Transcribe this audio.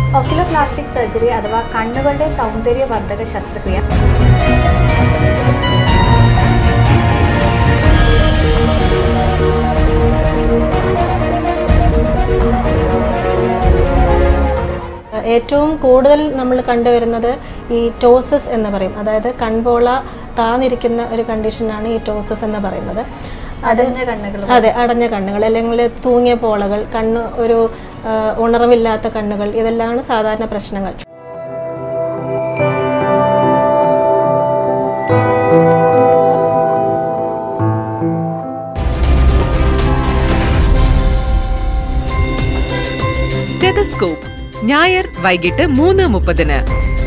ഒക്കിലോപ്ലാസ്റ്റിക് surgery അഥവാ കണ്ണുകളുടെ സൗന്ദര്യവർദ്ധക ശസ്ത്രക്രിയ ഏറ്റവും കൂടുതൽ നമ്മൾ കണ്ടുവരുന്നത് ഈ ടോസസ് എന്ന് പറയും അതായത് കൺപോള താന്നിരിക്കുന്ന ഒരു കണ്ടീഷനാണ് ഈ ടോസസ് എന്ന് പറയുന്നത് അടഞ്ഞ കണ്ണുകൾ അതെ അടഞ്ഞ കണ്ണുകൾ അല്ലെങ്കിൽ തൂങ്ങിയ പോളകൾ കണ്ണ് ഒരു ആ, ഉണർവില്ലാത്ത കണ്ണുകൾ ഇതെല്ലാമാണ് സാധാരണ പ്രശ്നങ്ങൾ സ്റ്റെതസ്കോപ്പ് ഞായർ വൈകിട്ട് മൂന്ന് മുപ്പതിന്